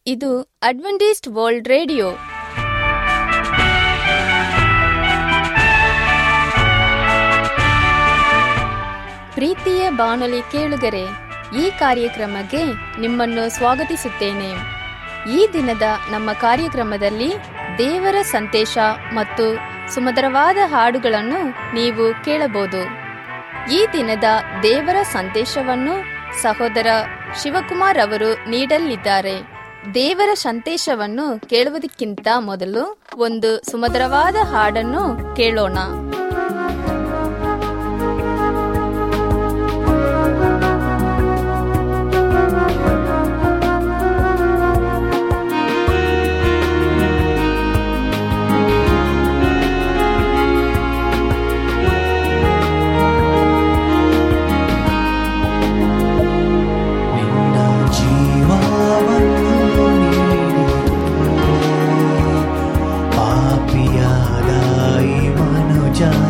ಇದು Adventist world radio ಪ್ರೀತಿಯ ಬಾನುಲಿ ಕೇಳುಗರೆ ಈ ಕಾರ್ಯಕ್ರಮಕ್ಕೆ ನಿಮ್ಮನ್ನು ಸ್ವಾಗತಿಸುತ್ತೇನೆ ಈ ದಿನದ ನಮ್ಮ ಕಾರ್ಯಕ್ರಮದಲ್ಲಿ ದೇವರ ಸಂದೇಶ ಮತ್ತು ಸುಮಧುರವಾದ ಹಾಡುಗಳನ್ನು ನೀವು ಕೇಳಬಹುದು ಈ ದಿನದ ದೇವರ ಸಂದೇಶವನ್ನು ಸಹೋದರ ಶಿವಕುಮಾರ್ ಅವರು ನೀಡಲಿದ್ದಾರೆ ದೇವರ ಸಂದೇಶವನ್ನು ಕೇಳುವುದಕ್ಕಿಂತ ಮೊದಲು ಒಂದು ಸುಮಧುರವಾದ ಹಾಡನ್ನು ಕೇಳೋಣ ನಿನ್ನ ಜೀವವನ್ನು ನೀಡಿತು ಪಾಪಿಯಾದ ಈ ಮನುಜ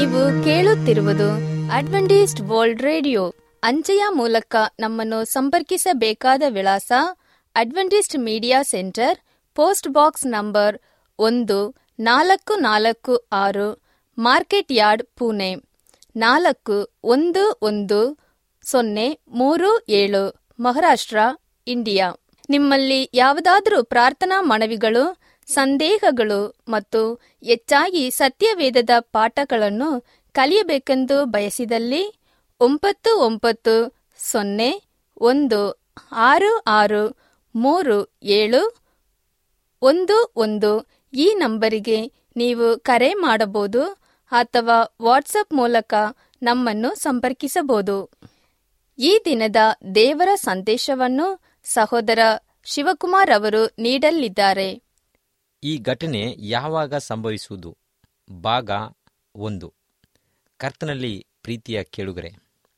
ನೀವು ಕೇಳುತ್ತಿರುವುದು ಅಡ್ವೆಂಟಿಸ್ಟ್ ವರ್ಲ್ಡ್ ರೇಡಿಯೋ ಅಂಚೆಯ ಮೂಲಕ ನಮ್ಮನ್ನು ಸಂಪರ್ಕಿಸಬೇಕಾದ ವಿಳಾಸ Adventist media centre post box number ಒಂದು ನಾಲ್ಕು ನಾಲ್ಕು ಆರು ಮಾರ್ಕೆಟ್ ಯಾರ್ಡ್ ಪುಣೆ ನಾಲ್ಕು ಒಂದು ಒಂದು ಸೊನ್ನೆ ಮೂರು ಏಳು ಮಹಾರಾಷ್ಟ್ರ ಇಂಡಿಯಾ ನಿಮ್ಮಲ್ಲಿ ಯಾವುದಾದರೂ ಪ್ರಾರ್ಥನಾ ಮನವಿಗಳು ಸಂದೇಹಗಳು ಮತ್ತು ಹೆಚ್ಚಾಗಿ ಸತ್ಯವೇದದ ಪಾಠಗಳನ್ನು ಕಲಿಯಬೇಕೆಂದು ಬಯಸಿದಲ್ಲಿ ಒಂಬತ್ತು ಒಂಬತ್ತು ಸೊನ್ನೆ ಒಂದು ಆರು ಆರು ಮೂರು ಏಳು ಒಂದು ಒಂದು ಈ ನಂಬರಿಗೆ ನೀವು ಕರೆ ಮಾಡಬಹುದು ಅಥವಾ ವಾಟ್ಸಪ್ ಮೂಲಕ ನಮ್ಮನ್ನು ಸಂಪರ್ಕಿಸಬಹುದು ಈ ದಿನದ ದೇವರ ಸಂದೇಶವನ್ನು ಸಹೋದರ ಶಿವಕುಮಾರ್ ಅವರು ನೀಡಲಿದ್ದಾರೆ ಈ ಘಟನೆ ಯಾವಾಗ ಸಂಭವಿಸುವುದು ಭಾಗ ಒಂದು ಕರ್ತನಲ್ಲಿ ಪ್ರೀತಿಯ ಕೇಳುಗರೆ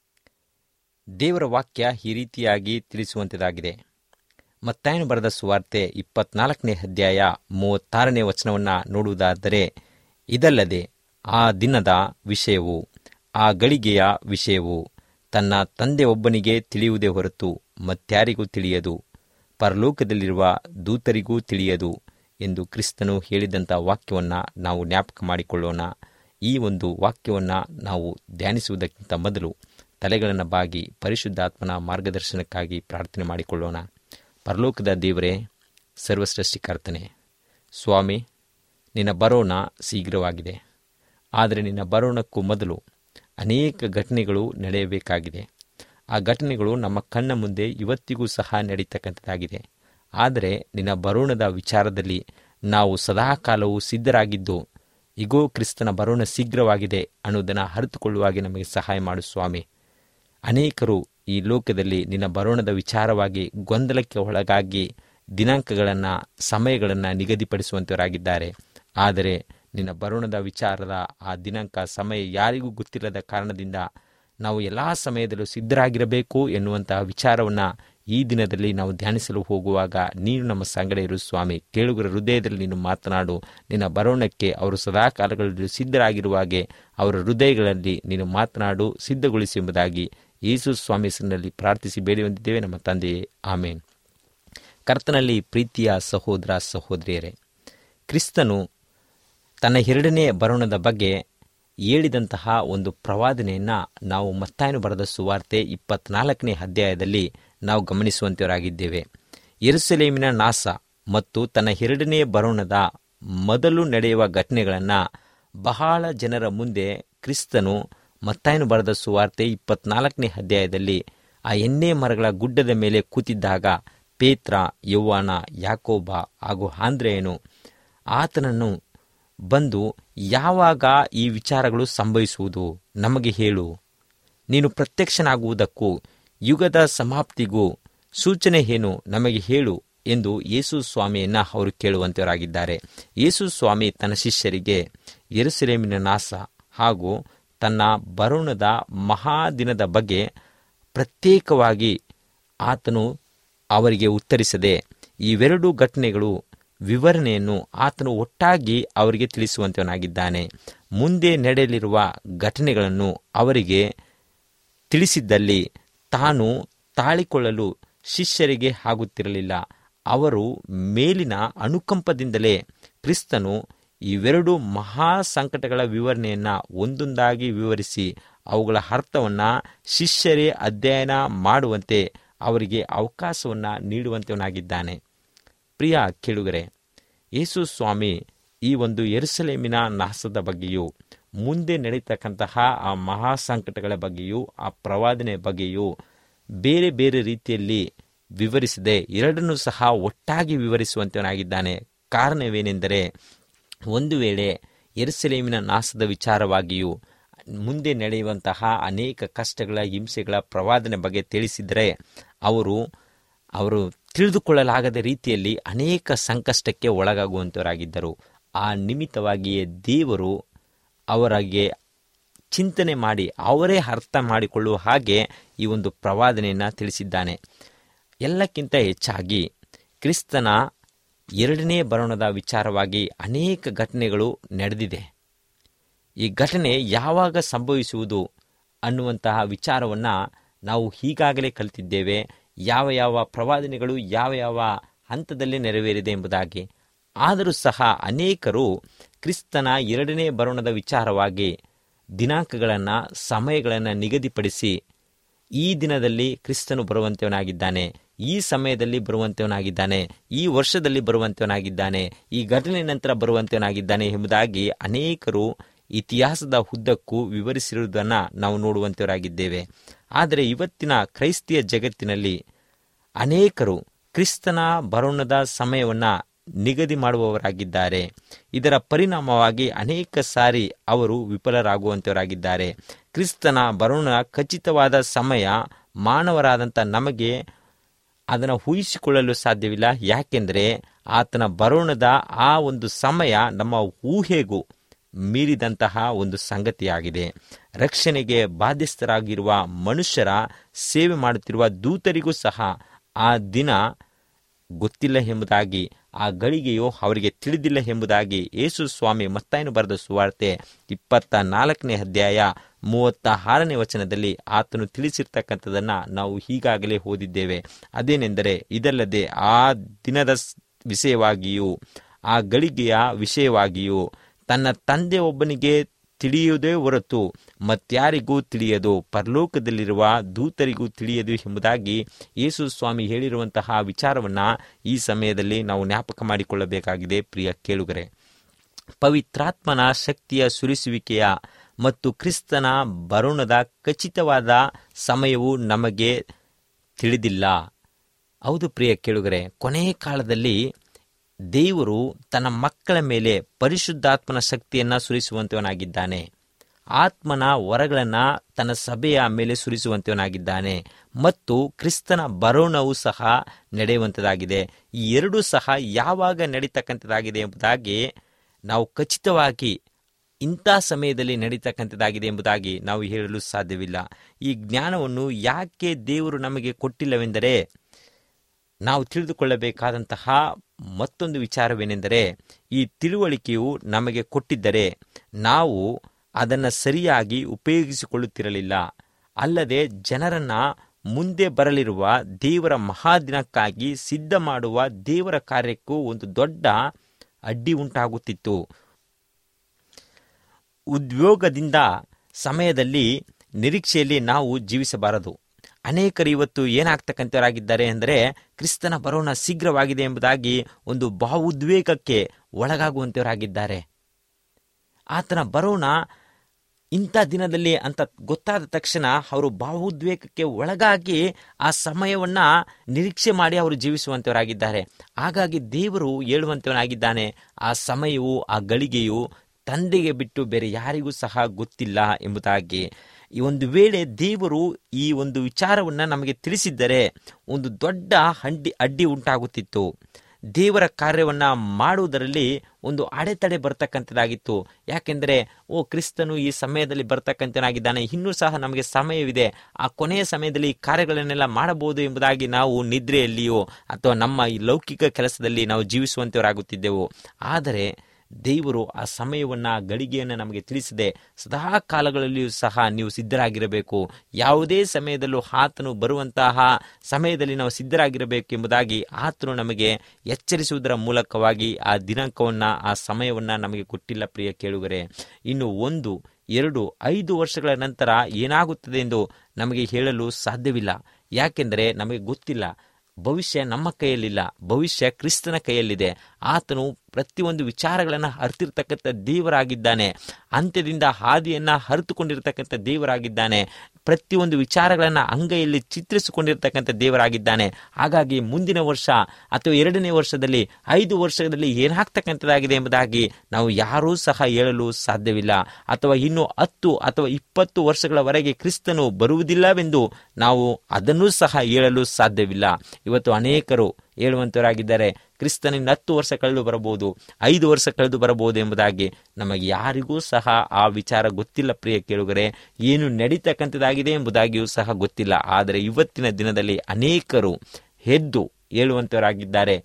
ದೇವರ ವಾಕ್ಯ ಈ ರೀತಿಯಾಗಿ ತಿಳಿಸುವಂಥದ್ದಾಗಿದೆ ಮತ್ತಾಯನು ಬರೆದ ಸುವಾರ್ತೆ ಇಪ್ಪತ್ನಾಲ್ಕನೇ ಅಧ್ಯಾಯ ಮೂವತ್ತಾರನೇ ವಚನವನ್ನು ನೋಡುವುದಾದರೆ ಇದಲ್ಲದೆ ಆ ದಿನದ ವಿಷಯವು ಆ ಗಳಿಗೆಯ ವಿಷಯವು ತನ್ನ ತಂದೆ ಒಬ್ಬನಿಗೆ ತಿಳಿಯುವುದೇ ಹೊರತು ಮತ್ಯಾರಿಗೂ ತಿಳಿಯದು ಪರಲೋಕದಲ್ಲಿರುವ ದೂತರಿಗೂ ತಿಳಿಯದು ಎಂದು ಕ್ರಿಸ್ತನು ಹೇಳಿದಂಥ ವಾಕ್ಯವನ್ನು ನಾವು ಜ್ಞಾಪಕ ಮಾಡಿಕೊಳ್ಳೋಣ ಈ ಒಂದು ವಾಕ್ಯವನ್ನು ನಾವು ಧ್ಯಾನಿಸುವುದಕ್ಕಿಂತ ಮೊದಲು ತಲೆಗಳನ್ನು ಬಾಗಿ ಪರಿಶುದ್ಧಾತ್ಮನ ಮಾರ್ಗದರ್ಶನಕ್ಕಾಗಿ ಪ್ರಾರ್ಥನೆ ಮಾಡಿಕೊಳ್ಳೋಣ ಪರಲೋಕದ ದೇವರೇ ಸರ್ವಸೃಷ್ಟಿಕರ್ತನೆ ಸ್ವಾಮಿ ನಿನ್ನ ಬರೋಣ ಶೀಘ್ರವಾಗಿದೆ ಆದರೆ ನಿನ್ನ ಬರೋಣಕ್ಕೂ ಮೊದಲು ಅನೇಕ ಘಟನೆಗಳು ನಡೆಯಬೇಕಾಗಿದೆ ಆ ಘಟನೆಗಳು ನಮ್ಮ ಕಣ್ಣ ಮುಂದೆ ಇವತ್ತಿಗೂ ಸಹ ನಡೀತಕ್ಕಂಥದ್ದಾಗಿದೆ ಆದರೆ ನಿನ್ನ ಬರೋಣದ ವಿಚಾರದಲ್ಲಿ ನಾವು ಸದಾಕಾಲವೂ ಸಿದ್ಧರಾಗಿದ್ದು ಇಗೋ ಕ್ರಿಸ್ತನ ಬರೋಣ ಶೀಘ್ರವಾಗಿದೆ ಅನ್ನೋದನ್ನು ಅರಿತುಕೊಳ್ಳುವಾಗೆ ನಮಗೆ ಸಹಾಯ ಮಾಡು ಸ್ವಾಮಿ ಅನೇಕರು ಈ ಲೋಕದಲ್ಲಿ ನಿನ್ನ ಬರೋಣದ ವಿಚಾರವಾಗಿ ಗೊಂದಲಕ್ಕೆ ಒಳಗಾಗಿ ದಿನಾಂಕಗಳನ್ನು ಸಮಯಗಳನ್ನು ನಿಗದಿಪಡಿಸುವಂತವರಾಗಿದ್ದಾರೆ ಆದರೆ ನಿನ್ನ ಬರೋಣದ ವಿಚಾರದ ಆ ದಿನಾಂಕ ಸಮಯ ಯಾರಿಗೂ ಗೊತ್ತಿಲ್ಲದ ಕಾರಣದಿಂದ ನಾವು ಎಲ್ಲ ಸಮಯದಲ್ಲೂ ಸಿದ್ಧರಾಗಿರಬೇಕು ಎನ್ನುವಂತಹ ವಿಚಾರವನ್ನು ಈ ದಿನದಲ್ಲಿ ನಾವು ಧ್ಯಾನಿಸಲು ಹೋಗುವಾಗ ನೀನು ನಮ್ಮ ಸಂಗಡ ಇರು ಸ್ವಾಮಿ ಕೇಳುಗರ ಹೃದಯದಲ್ಲಿ ನೀನು ಮಾತನಾಡು ನಿನ್ನ ಬರೋಣಕ್ಕೆ ಅವರು ಸದಾಕಾಲಗಳಲ್ಲಿ ಸಿದ್ಧರಾಗಿರುವಾಗೆ ಅವರ ಹೃದಯಗಳಲ್ಲಿ ನೀನು ಮಾತನಾಡು ಸಿದ್ಧಗೊಳಿಸಿ ಎಂಬುದಾಗಿ ಯೇಸು ಸ್ವಾಮಿ ಹೆಸರಿನಲ್ಲಿ ಪ್ರಾರ್ಥಿಸಿ ಬೇಡಿ ಹೊಂದಿದ್ದೇವೆ ನಮ್ಮ ತಂದೆಯೇ ಆಮೇನ್ ಕರ್ತನಲ್ಲಿ ಪ್ರೀತಿಯ ಸಹೋದರ ಸಹೋದರಿಯರೇ ಕ್ರಿಸ್ತನು ತನ್ನ ಎರಡನೇ ಬರೋಣದ ಬಗ್ಗೆ ಹೇಳಿದಂತಹ ಒಂದು ಪ್ರವಾದನೆಯನ್ನು ನಾವು ಮತ್ತಾಯನು ಬರೆದ ಸುವಾರ್ತೆ ಇಪ್ಪತ್ನಾಲ್ಕನೇ ಅಧ್ಯಾಯದಲ್ಲಿ ನಾವು ಗಮನಿಸುವಂತವರಾಗಿದ್ದೇವೆ ಯೆರೂಸಲೇಮಿನ ನಾಶ ಮತ್ತು ತನ್ನ ಎರಡನೇ ಬರೋಣದ ಮೊದಲು ನಡೆಯುವ ಘಟನೆಗಳನ್ನು ಬಹಳ ಜನರ ಮುಂದೆ ಕ್ರಿಸ್ತನು ಮತ್ತಾಯನು ಬರೆದ ಸುವಾರ್ತೆ ಇಪ್ಪತ್ನಾಲ್ಕನೇ ಅಧ್ಯಾಯದಲ್ಲಿ ಆ ಎಣ್ಣೆ ಮರಗಳ ಗುಡ್ಡದ ಮೇಲೆ ಕೂತಿದ್ದಾಗ ಪೇತ್ರ ಯೌವಾನ ಯಾಕೋಬ ಹಾಗೂ ಆಂದ್ರೆಯನು ಆತನನ್ನು ಬಂದು ಯಾವಾಗ ಈ ವಿಚಾರಗಳು ಸಂಭವಿಸುವುದು ನಮಗೆ ಹೇಳು ನೀನು ಪ್ರತ್ಯಕ್ಷನಾಗುವುದಕ್ಕೂ ಯುಗದ ಸಮಾಪ್ತಿಗೂ ಸೂಚನೆ ಏನು ನಮಗೆ ಹೇಳು ಎಂದು ಯೇಸು ಸ್ವಾಮಿಯನ್ನ ಅವರು ಕೇಳುವಂತವರಾಗಿದ್ದಾರೆ ಯೇಸು ಸ್ವಾಮಿ ತನ್ನ ಶಿಷ್ಯರಿಗೆ ಯೆರೂಸಲೇಮಿನ ನಾಶ ಹಾಗೂ ತನ್ನ ಬರೋಣದ ಮಹಾದಿನದ ಬಗ್ಗೆ ಪ್ರತ್ಯೇಕವಾಗಿ ಆತನು ಅವರಿಗೆ ಉತ್ತರಿಸದೆ ಇವೆರಡು ಘಟನೆಗಳು ವಿವರಣೆಯನ್ನು ಆತನು ಒಟ್ಟಾಗಿ ಅವರಿಗೆ ತಿಳಿಸುವಂತವನಾಗಿದ್ದಾನೆ ಮುಂದೆ ನಡೆಯಲಿರುವ ಘಟನೆಗಳನ್ನು ಅವರಿಗೆ ತಿಳಿಸಿದ್ದಲ್ಲಿ ತಾನು ತಾಳಿಕೊಳ್ಳಲು ಶಿಷ್ಯರಿಗೆ ಆಗುತ್ತಿರಲಿಲ್ಲ ಅವರು ಮೇಲಿನ ಅನುಕಂಪದಿಂದಲೇ ಕ್ರಿಸ್ತನು ಇವೆರಡು ಮಹಾ ಸಂಕಟಗಳ ವಿವರಣೆಯನ್ನು ಒಂದೊಂದಾಗಿ ವಿವರಿಸಿ ಅವುಗಳ ಅರ್ಥವನ್ನು ಶಿಷ್ಯರೇ ಅಧ್ಯಯನ ಮಾಡುವಂತೆ ಅವರಿಗೆ ಅವಕಾಶವನ್ನು ನೀಡುವಂತವನಾಗಿದ್ದಾನೆ ಪ್ರಿಯ ಕೇಳುಗರೆ ಯೇಸು ಸ್ವಾಮಿ ಈ ಒಂದು ಎರುಸಲೇಮಿನ ನಾಶದ ಬಗ್ಗೆಯೂ ಮುಂದೆ ನಡೀತಕ್ಕಂತಹ ಆ ಮಹಾ ಸಂಕಟಗಳ ಬಗ್ಗೆಯೂ ಆ ಪ್ರವಾದನೆ ಬಗ್ಗೆಯೂ ಬೇರೆ ಬೇರೆ ರೀತಿಯಲ್ಲಿ ವಿವರಿಸದೆ ಎರಡನ್ನೂ ಸಹ ಒಟ್ಟಾಗಿ ವಿವರಿಸುವಂತವನಾಗಿದ್ದಾನೆ ಕಾರಣವೇನೆಂದರೆ ಒಂದು ವೇಳೆ ಎರುಸಲೇಮಿನ ನಾಶದ ವಿಚಾರವಾಗಿಯೂ ಮುಂದೆ ನಡೆಯುವಂತಹ ಅನೇಕ ಕಷ್ಟಗಳ ಹಿಂಸೆಗಳ ಪ್ರವಾದನೆ ಬಗ್ಗೆ ತಿಳಿಸಿದರೆ ಅವರು ಅವರು ತಿಳಿದುಕೊಳ್ಳಲಾಗದ ರೀತಿಯಲ್ಲಿ ಅನೇಕ ಸಂಕಷ್ಟಕ್ಕೆ ಒಳಗಾಗುವಂತವರಾಗಿದ್ದರು ಆ ನಿಮಿತ್ತವಾಗಿಯೇ ದೇವರು ಅವರಿಗೆ ಚಿಂತನೆ ಮಾಡಿ ಅವರೇ ಅರ್ಥ ಮಾಡಿಕೊಳ್ಳುವ ಹಾಗೆ ಈ ಒಂದು ಪ್ರವಾದನೆಯನ್ನು ತಿಳಿಸಿದ್ದಾನೆ ಎಲ್ಲಕ್ಕಿಂತ ಹೆಚ್ಚಾಗಿ ಕ್ರಿಸ್ತನ ಎರಡನೇ ಬರೋಣದ ವಿಚಾರವಾಗಿ ಅನೇಕ ಘಟನೆಗಳು ನಡೆದಿದೆ ಈ ಘಟನೆ ಯಾವಾಗ ಸಂಭವಿಸುವುದು ಅನ್ನುವಂತಹ ವಿಚಾರವನ್ನು ನಾವು ಈಗಾಗಲೇ ಕಲಿತಿದ್ದೇವೆ ಯಾವ ಯಾವ ಪ್ರವಾದನೆಗಳು ಯಾವ ಯಾವ ಹಂತದಲ್ಲಿ ನೆರವೇರಿದೆ ಎಂಬುದಾಗಿ ಆದರೂ ಸಹ ಅನೇಕರು ಕ್ರಿಸ್ತನ ಎರಡನೇ ಬರೋಣದ ವಿಚಾರವಾಗಿ ದಿನಾಂಕಗಳನ್ನು ಸಮಯಗಳನ್ನು ನಿಗದಿಪಡಿಸಿ ಈ ದಿನದಲ್ಲಿ ಕ್ರಿಸ್ತನು ಬರುವಂತವನಾಗಿದ್ದಾನೆ ಈ ಸಮಯದಲ್ಲಿ ಬರುವಂತವನಾಗಿದ್ದಾನೆ ಈ ವರ್ಷದಲ್ಲಿ ಬರುವಂತವನಾಗಿದ್ದಾನೆ ಈ ಘಟನೆ ನಂತರ ಬರುವಂತವನಾಗಿದ್ದಾನೆ ಎಂಬುದಾಗಿ ಅನೇಕರು ಇತಿಹಾಸದ ಉದ್ದಕ್ಕೂ ವಿವರಿಸಿರುವುದನ್ನು ನಾವು ನೋಡುವಂತವರಾಗಿದ್ದೇವೆ ಆದರೆ ಇವತ್ತಿನ ಕ್ರೈಸ್ತಿಯ ಜಗತ್ತಿನಲ್ಲಿ ಅನೇಕರು ಕ್ರಿಸ್ತನ ಬರೋಣದ ಸಮಯವನ್ನು ನಿಗದಿ ಮಾಡುವವರಾಗಿದ್ದಾರೆ ಇದರ ಪರಿಣಾಮವಾಗಿ ಅನೇಕ ಸಾರಿ ಅವರು ವಿಫಲರಾಗುವಂತವರಾಗಿದ್ದಾರೆ ಕ್ರಿಸ್ತನ ಬರೋಣ ಖಚಿತವಾದ ಸಮಯ ಮಾನವರಾದಂಥ ನಮಗೆ ಅದನ್ನು ಊಹಿಸಿಕೊಳ್ಳಲು ಸಾಧ್ಯವಿಲ್ಲ ಯಾಕೆಂದರೆ ಆತನ ಬರೋಣದ ಆ ಒಂದು ಸಮಯ ನಮ್ಮ ಊಹೆಗೂ ಮೀರಿದಂತಹ ಒಂದು ಸಂಗತಿಯಾಗಿದೆ ರಕ್ಷಣೆಗೆ ಬಾಧ್ಯಸ್ಥರಾಗಿರುವ ಮನುಷ್ಯರ ಸೇವೆ ಮಾಡುತ್ತಿರುವ ದೂತರಿಗೂ ಸಹ ಆ ದಿನ ಗೊತ್ತಿಲ್ಲ ಎಂಬುದಾಗಿ ಆ ಗಳಿಗೆಯು ಅವರಿಗೆ ತಿಳಿದಿಲ್ಲ ಎಂಬುದಾಗಿ ಯೇಸು ಸ್ವಾಮಿ ಮತ್ತಾಯನು ಬರೆದ ಸುವಾರ್ತೆ ಇಪ್ಪತ್ತ ನಾಲ್ಕನೇ ಅಧ್ಯಾಯ ಮೂವತ್ತ ಆರನೇ ವಚನದಲ್ಲಿ ಆತನು ತಿಳಿಸಿರ್ತಕ್ಕಂಥದ್ದನ್ನು ನಾವು ಈಗಾಗಲೇ ಓದಿದ್ದೇವೆ ಅದೇನೆಂದರೆ ಇದಲ್ಲದೆ ಆ ದಿನದ ಸ್- ವಿಷಯವಾಗಿಯೂ ಆ ಗಳಿಗೆಯ ವಿಷಯವಾಗಿಯೂ ತನ್ನ ತಂದೆ ಒಬ್ಬನಿಗೆ ತಿಳಿಯುವುದೇ ಹೊರತು ಮತ್ಯಾರಿಗೂ ತಿಳಿಯದು ಪರಲೋಕದಲ್ಲಿರುವ ದೂತರಿಗೂ ತಿಳಿಯದು ಎಂಬುದಾಗಿ ಯೇಸು ಸ್ವಾಮಿ ಹೇಳಿರುವಂತಹ ವಿಚಾರವನ್ನು ಈ ಸಮಯದಲ್ಲಿ ನಾವು ಜ್ಞಾಪಕ ಮಾಡಿಕೊಳ್ಳಬೇಕಾಗಿದೆ ಪ್ರಿಯ ಕೇಳುಗರೆ ಪವಿತ್ರಾತ್ಮನ ಶಕ್ತಿಯ ಸುರಿಸುವಿಕೆಯ ಮತ್ತು ಕ್ರಿಸ್ತನ ಬರುಣದ ಖಚಿತವಾದ ಸಮಯವು ನಮಗೆ ತಿಳಿದಿಲ್ಲ ಹೌದು ಪ್ರಿಯ ಕೇಳುಗರೆ ಕೊನೆಯ ಕಾಲದಲ್ಲಿ ದೇವರು ತನ್ನ ಮಕ್ಕಳ ಮೇಲೆ ಪರಿಶುದ್ಧಾತ್ಮನ ಶಕ್ತಿಯನ್ನು ಸುರಿಸುವಂತವನಾಗಿದ್ದಾನೆ ಆತ್ಮನ ವರಗಳನ್ನು ತನ್ನ ಸಭೆಯ ಮೇಲೆ ಸುರಿಸುವಂತವನಾಗಿದ್ದಾನೆ ಮತ್ತು ಕ್ರಿಸ್ತನ ಬರೋಣವು ಸಹ ನಡೆಯುವಂಥದ್ದಾಗಿದೆ ಈ ಎರಡೂ ಸಹ ಯಾವಾಗ ನಡೀತಕ್ಕಂಥದ್ದಾಗಿದೆ ಎಂಬುದಾಗಿ ನಾವು ಖಚಿತವಾಗಿ ಇಂಥ ಸಮಯದಲ್ಲಿ ನಡೀತಕ್ಕಂಥದ್ದಾಗಿದೆ ಎಂಬುದಾಗಿ ನಾವು ಹೇಳಲು ಸಾಧ್ಯವಿಲ್ಲ ಈ ಜ್ಞಾನವನ್ನು ಯಾಕೆ ದೇವರು ನಮಗೆ ಕೊಟ್ಟಿಲ್ಲವೆಂದರೆ ನಾವು ತಿಳಿದುಕೊಳ್ಳಬೇಕಾದಂತಹ ಮತ್ತೊಂದು ವಿಚಾರವೇನೆಂದರೆ ಈ ತಿಳುವಳಿಕೆಯು ನಮಗೆ ಕೊಟ್ಟಿದ್ದರೆ ನಾವು ಅದನ್ನು ಸರಿಯಾಗಿ ಉಪಯೋಗಿಸಿಕೊಳ್ಳುತ್ತಿರಲಿಲ್ಲ ಅಲ್ಲದೆ ಜನರನ್ನ ಮುಂದೆ ಬರಲಿರುವ ದೇವರ ಮಹಾದಿನಕ್ಕಾಗಿ ಸಿದ್ಧ ಮಾಡುವ ದೇವರ ಕಾರ್ಯಕ್ಕೂ ಒಂದು ದೊಡ್ಡ ಅಡ್ಡಿ ಉಂಟಾಗುತ್ತಿತ್ತು ಉದ್ಯೋಗದಿಂದ ಸಮಯದಲ್ಲಿ ನಿರೀಕ್ಷೆಯಲ್ಲಿ ನಾವು ಜೀವಿಸಬಾರದು ಅನೇಕರು ಇವತ್ತು ಏನಾಗ್ತಕ್ಕಂಥವರಾಗಿದ್ದಾರೆ ಅಂದರೆ ಕ್ರಿಸ್ತನ ಬರೋಣ ಶೀಘ್ರವಾಗಿದೆ ಎಂಬುದಾಗಿ ಒಂದು ಭಾವೋದ್ವೇಗಕ್ಕೆ ಒಳಗಾಗುವಂಥವರಾಗಿದ್ದಾರೆ ಆತನ ಬರೋಣ ಇಂಥ ದಿನದಲ್ಲಿ ಅಂತ ಗೊತ್ತಾದ ತಕ್ಷಣ ಅವರು ಭಾವೋದ್ವೇಗಕ್ಕೆ ಒಳಗಾಗಿ ಆ ಸಮಯವನ್ನ ನಿರೀಕ್ಷೆ ಮಾಡಿ ಅವರು ಜೀವಿಸುವಂತವರಾಗಿದ್ದಾರೆ ಹಾಗಾಗಿ ದೇವರು ಹೇಳುವಂತವನಾಗಿದ್ದಾನೆ ಆ ಸಮಯವು ಆ ಗಳಿಗೆಯು ತಂದೆಗೆ ಬಿಟ್ಟು ಬೇರೆ ಯಾರಿಗೂ ಸಹ ಗೊತ್ತಿಲ್ಲ ಎಂಬುದಾಗಿ ಈ ಒಂದು ವೇಳೆ ದೇವರು ಈ ಒಂದು ವಿಚಾರವನ್ನು ನಮಗೆ ತಿಳಿಸಿದ್ದರೆ ಒಂದು ದೊಡ್ಡ ಅಡ್ಡಿ ಅಡ್ಡಿ ಉಂಟಾಗುತ್ತಿತ್ತು ದೇವರ ಕಾರ್ಯವನ್ನ ಮಾಡುವುದರಲ್ಲಿ ಒಂದು ಅಡೆತಡೆ ಬರ್ತಕ್ಕಂಥದ್ದಾಗಿತ್ತು ಯಾಕೆಂದರೆ ಓ ಕ್ರಿಸ್ತನು ಈ ಸಮಯದಲ್ಲಿ ಬರ್ತಕ್ಕಂಥನಾಗಿದ್ದಾನೆ ಇನ್ನೂ ಸಹ ನಮಗೆ ಸಮಯವಿದೆ ಆ ಕೊನೆಯ ಸಮಯದಲ್ಲಿ ಈ ಕಾರ್ಯಗಳನ್ನೆಲ್ಲ ಮಾಡಬಹುದು ಎಂಬುದಾಗಿ ನಾವು ನಿದ್ರೆಯಲ್ಲಿಯೋ ಅಥವಾ ನಮ್ಮ ಈ ಲೌಕಿಕ ಕೆಲಸದಲ್ಲಿ ನಾವು ಜೀವಿಸುವಂತವರಾಗುತ್ತಿದ್ದೆವು ಆದರೆ ದೇವರು ಆ ಸಮಯವನ್ನ ಗಳಿಗೆಯನ್ನು ನಮಗೆ ತಿಳಿಸಿದೆ ಸದಾ ಕಾಲಗಳಲ್ಲಿಯೂ ಸಹ ನೀವು ಸಿದ್ಧರಾಗಿರಬೇಕು ಯಾವುದೇ ಸಮಯದಲ್ಲೂ ಆತನು ಬರುವಂತಹ ಸಮಯದಲ್ಲಿ ನಾವು ಸಿದ್ಧರಾಗಿರಬೇಕು ಎಂಬುದಾಗಿ ಆತನು ನಮಗೆ ಎಚ್ಚರಿಸುವುದರ ಮೂಲಕವಾಗಿ ಆ ದಿನಾಂಕವನ್ನ ಆ ಸಮಯವನ್ನ ನಮಗೆ ಕೊಟ್ಟಿಲ್ಲ ಪ್ರಿಯ ಕೇಳುಗರೆ ಇನ್ನು ಒಂದು ಎರಡು ಐದು ವರ್ಷಗಳ ನಂತರ ಏನಾಗುತ್ತದೆ ಎಂದು ನಮಗೆ ಹೇಳಲು ಸಾಧ್ಯವಿಲ್ಲ ಯಾಕೆಂದರೆ ನಮಗೆ ಗೊತ್ತಿಲ್ಲ ಭವಿಷ್ಯ ನಮ್ಮ ಕೈಯಲ್ಲಿಲ್ಲ ಭವಿಷ್ಯ ಕ್ರಿಸ್ತನ ಕೈಯಲ್ಲಿದೆ ಆತನು ಪ್ರತಿಯೊಂದು ವಿಚಾರಗಳನ್ನು ಅರ್ತಿರ್ತಕ್ಕಂಥ ದೇವರಾಗಿದ್ದಾನೆ ಅಂತ್ಯದಿಂದ ಹಾದಿಯನ್ನ ಹರಿತುಕೊಂಡಿರ್ತಕ್ಕಂಥ ದೇವರಾಗಿದ್ದಾನೆ ಪ್ರತಿಯೊಂದು ವಿಚಾರಗಳನ್ನು ಅಂಗೈಯಲ್ಲಿ ಚಿತ್ರಿಸಿಕೊಂಡಿರ್ತಕ್ಕಂಥ ದೇವರಾಗಿದ್ದಾನೆ ಹಾಗಾಗಿ ಮುಂದಿನ ವರ್ಷ ಅಥವಾ ಎರಡನೇ ವರ್ಷದಲ್ಲಿ ಐದು ವರ್ಷದಲ್ಲಿ ಏನಾಗ್ತಕ್ಕಂಥದ್ದಾಗಿದೆ ಎಂಬುದಾಗಿ ನಾವು ಯಾರೂ ಸಹ ಹೇಳಲು ಸಾಧ್ಯವಿಲ್ಲ ಅಥವಾ ಇನ್ನು ಹತ್ತು ಅಥವಾ ಇಪ್ಪತ್ತು ವರ್ಷಗಳವರೆಗೆ ಕ್ರಿಸ್ತನು ಬರುವುದಿಲ್ಲವೆಂದು ನಾವು ಅದನ್ನೂ ಸಹ ಹೇಳಲು ಸಾಧ್ಯವಿಲ್ಲ ಇವತ್ತು ಅನೇಕರು ಹೇಳುವಂತವರಾಗಿದ್ದಾರೆ ಕ್ರಿಸ್ತನಿಂದ ಹತ್ತು ವರ್ಷ ಕಳೆದು ಬರಬಹುದು ಐದು ವರ್ಷ ಕಳೆದು ಬರಬಹುದು ಎಂಬುದಾಗಿ ನಮಗೆ ಯಾರಿಗೂ ಸಹ ಆ ವಿಚಾರ ಗೊತ್ತಿಲ್ಲ ಪ್ರಿಯ ಕೇಳುಗರೆ ಏನು ನಡೀತಕ್ಕಂಥದ್ದಾಗಿದೆ ಎಂಬುದಾಗಿಯೂ ಸಹ ಗೊತ್ತಿಲ್ಲ ಆದರೆ ಇವತ್ತಿನ ದಿನದಲ್ಲಿ ಅನೇಕರು ಎದ್ದು ಹೇಳುವಂತವರಾಗಿದ್ದಾರೆ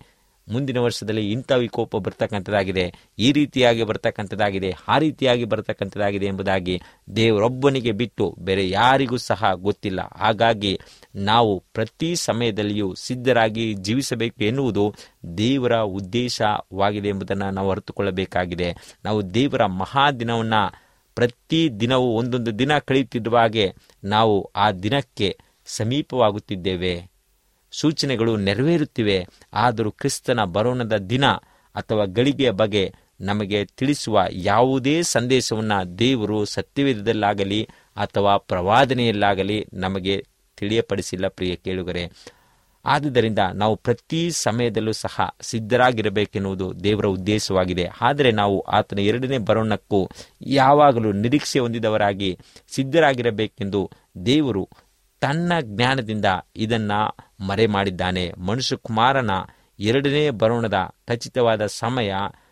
ಮುಂದಿನ ವರ್ಷದಲ್ಲಿ ಇಂಥ ವಿಕೋಪ ಬರ್ತಕ್ಕಂಥದ್ದಾಗಿದೆ ಈ ರೀತಿಯಾಗಿ ಬರ್ತಕ್ಕಂಥದ್ದಾಗಿದೆ ಆ ರೀತಿಯಾಗಿ ಬರ್ತಕ್ಕಂಥದ್ದಾಗಿದೆ ಎಂಬುದಾಗಿ ದೇವರೊಬ್ಬನಿಗೆ ಬಿಟ್ಟು ಬೇರೆ ಯಾರಿಗೂ ಸಹ ಗೊತ್ತಿಲ್ಲ ಹಾಗಾಗಿ ನಾವು ಪ್ರತಿ ಸಮಯದಲ್ಲಿಯೂ ಸಿದ್ಧರಾಗಿ ಜೀವಿಸಬೇಕು ಎನ್ನುವುದು ದೇವರ ಉದ್ದೇಶವಾಗಿದೆ ಎಂಬುದನ್ನು ನಾವು ಅರಿತುಕೊಳ್ಳಬೇಕಾಗಿದೆ ನಾವು ದೇವರ ಮಹಾದಿನವನ್ನು ಪ್ರತಿ ದಿನವೂ ಒಂದೊಂದು ದಿನ ಕಳೆಯುತ್ತಿರುವ ಹಾಗೆ ನಾವು ಆ ದಿನಕ್ಕೆ ಸಮೀಪವಾಗುತ್ತಿದ್ದೇವೆ ಸೂಚನೆಗಳು ನೆರವೇರುತ್ತಿವೆ ಆದರೂ ಕ್ರಿಸ್ತನ ಬರೋಣದ ದಿನ ಅಥವಾ ಗಳಿಗೆಯ ಬಗ್ಗೆ ನಮಗೆ ತಿಳಿಸುವ ಯಾವುದೇ ಸಂದೇಶವನ್ನು ದೇವರು ಸತ್ಯವೇದದಲ್ಲಾಗಲಿ ಅಥವಾ ಪ್ರವಾದನೆಯಲ್ಲಾಗಲಿ ನಮಗೆ ತಿಳಿಯಪಡಿಸಿಲ್ಲ ಪ್ರಿಯ ಕೇಳುಗರೆ ಆದುದರಿಂದ ನಾವು ಪ್ರತಿ ಸಮಯದಲ್ಲೂ ಸಹ ಸಿದ್ಧರಾಗಿರಬೇಕೆನ್ನುವುದು ದೇವರ ಉದ್ದೇಶವಾಗಿದೆ ಆದರೆ ನಾವು ಆತನ ಎರಡನೇ ಬರೋಣಕ್ಕೂ ಯಾವಾಗಲೂ ನಿರೀಕ್ಷೆ ಹೊಂದಿದವರಾಗಿ ಸಿದ್ಧರಾಗಿರಬೇಕೆಂದು ದೇವರು ತನ್ನ ಜ್ಞಾನದಿಂದ ಇದನ್ನ ಮರೆ ಮಾಡಿದ್ದಾನೆ ಮನುಷ್ಯ ಕುಮಾರನ ಎರಡನೇ ಬರೋಣದ ಖಚಿತವಾದ ಸಮಯ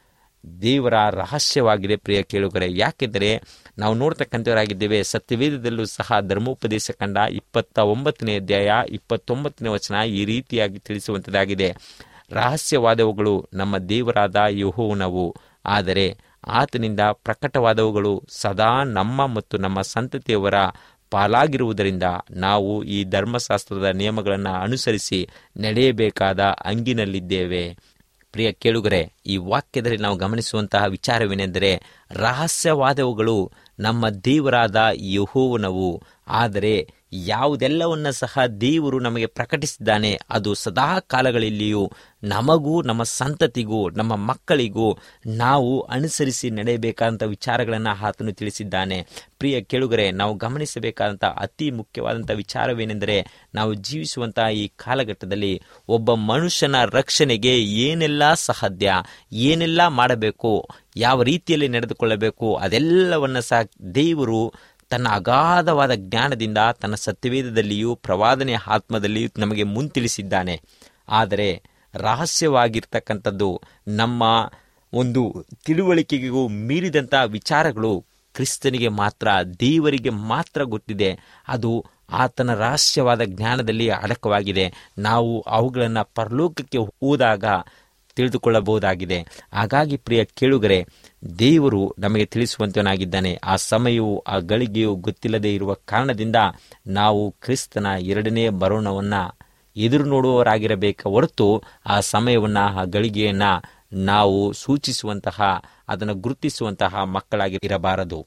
ದೇವರ ರಹಸ್ಯವಾಗಿದೆ ಪ್ರಿಯ ಕೇಳುಗರೆ ಯಾಕೆಂದರೆ ನಾವು ನೋಡ್ತಕ್ಕಂಥವರಾಗಿದ್ದೇವೆ ಸತ್ಯವೇದದಲ್ಲೂ ಸಹ ಧರ್ಮೋಪದೇಶ ಕಂಡ ಇಪ್ಪತ್ತ ಒಂಬತ್ತನೇ ಅಧ್ಯಾಯ ಇಪ್ಪತ್ತೊಂಬತ್ತನೇ ವಚನ ಈ ರೀತಿಯಾಗಿ ತಿಳಿಸುವಂಥದ್ದಾಗಿದೆ ರಹಸ್ಯವಾದವುಗಳು ನಮ್ಮ ದೇವರಾದ ಯಹೋವನವು ಆದರೆ ಆತನಿಂದ ಪ್ರಕಟವಾದವುಗಳು ಸದಾ ನಮ್ಮ ಮತ್ತು ನಮ್ಮ ಸಂತತಿಯವರ ಪಾಲಾಗಿರುವುದರಿಂದ ನಾವು ಈ ಧರ್ಮಶಾಸ್ತ್ರದ ನಿಯಮಗಳನ್ನು ಅನುಸರಿಸಿ ನಡೆಯಬೇಕಾದ ಅಂಗಿನಲ್ಲಿದ್ದೇವೆ ಪ್ರಿಯ ಕೇಳುಗರೆ ಈ ವಾಕ್ಯದಲ್ಲಿ ನಾವು ಗಮನಿಸುವಂತಹ ವಿಚಾರವೇನೆಂದರೆ ರಹಸ್ಯವಾದವುಗಳು ನಮ್ಮ ದೇವರಾದ ಯಹೋವನವು ಆದರೆ ಯಾವುದೆಲ್ಲವನ್ನ ಸಹ ದೇವರು ನಮಗೆ ಪ್ರಕಟಿಸಿದ್ದಾನೆ ಅದು ಸದಾ ಕಾಲಗಳಲ್ಲಿಯೂ ನಮಗೂ ನಮ್ಮ ಸಂತತಿಗೂ ನಮ್ಮ ಮಕ್ಕಳಿಗೂ ನಾವು ಅನುಸರಿಸಿ ನಡೆಯಬೇಕಾದಂಥ ವಿಚಾರಗಳನ್ನು ಆತನು ತಿಳಿಸಿದ್ದಾನೆ ಪ್ರಿಯ ಕೇಳುಗರೆ ನಾವು ಗಮನಿಸಬೇಕಾದಂಥ ಅತಿ ಮುಖ್ಯವಾದಂಥ ವಿಚಾರವೇನೆಂದರೆ ನಾವು ಜೀವಿಸುವಂತಹ ಈ ಕಾಲಘಟ್ಟದಲ್ಲಿ ಒಬ್ಬ ಮನುಷ್ಯನ ರಕ್ಷಣೆಗೆ ಏನೆಲ್ಲ ಸಾಧ್ಯ ಏನೆಲ್ಲ ಮಾಡಬೇಕು ಯಾವ ರೀತಿಯಲ್ಲಿ ನಡೆದುಕೊಳ್ಳಬೇಕು ಅದೆಲ್ಲವನ್ನ ಸಹ ದೇವರು ತನ್ನ ಅಗಾಧವಾದ ಜ್ಞಾನದಿಂದ ತನ್ನ ಸತ್ಯವೇದದಲ್ಲಿಯೂ ಪ್ರವಾದನೆ ಆತ್ಮದಲ್ಲಿಯೂ ನಮಗೆ ಮುಂತಿಳಿಸಿದ್ದಾನೆ ಆದರೆ ರಹಸ್ಯವಾಗಿರ್ತಕ್ಕಂಥದ್ದು ನಮ್ಮ ಒಂದು ತಿಳುವಳಿಕೆಗೂ ಮೀರಿದಂಥ ವಿಚಾರಗಳು ಕ್ರಿಸ್ತನಿಗೆ ಮಾತ್ರ ದೇವರಿಗೆ ಮಾತ್ರ ಗೊತ್ತಿದೆ ಅದು ಆತನ ರಹಸ್ಯವಾದ ಜ್ಞಾನದಲ್ಲಿ ಅಡಕವಾಗಿದೆ ನಾವು ಅವುಗಳನ್ನು ಪರಲೋಕಕ್ಕೆ ಹೋದಾಗ ತಿಳಿದುಕೊಳ್ಳಬಹುದಾಗಿದೆ ಹಾಗಾಗಿ ಪ್ರಿಯ ಕೇಳುಗರೆ ದೇವರು ನಮಗೆ ತಿಳಿಸುವಂತವನಾಗಿದ್ದಾನೆ ಆ ಸಮಯವು ಆ ಗಳಿಗೆಯು ಗೊತ್ತಿಲ್ಲದೆ ಇರುವ ಕಾರಣದಿಂದ ನಾವು ಕ್ರಿಸ್ತನ ಎರಡನೇ ಬರೋಣವನ್ನು ಎದುರು ನೋಡುವವರಾಗಿರಬೇಕ ಹೊರತು ಆ ಸಮಯವನ್ನು ಆ ಗಳಿಗೆಯನ್ನು ನಾವು ಸೂಚಿಸುವಂತಹ ಅದನ್ನು ಗುರುತಿಸುವಂತಹ ಮಕ್ಕಳಾಗಿ ಇರಬಾರದು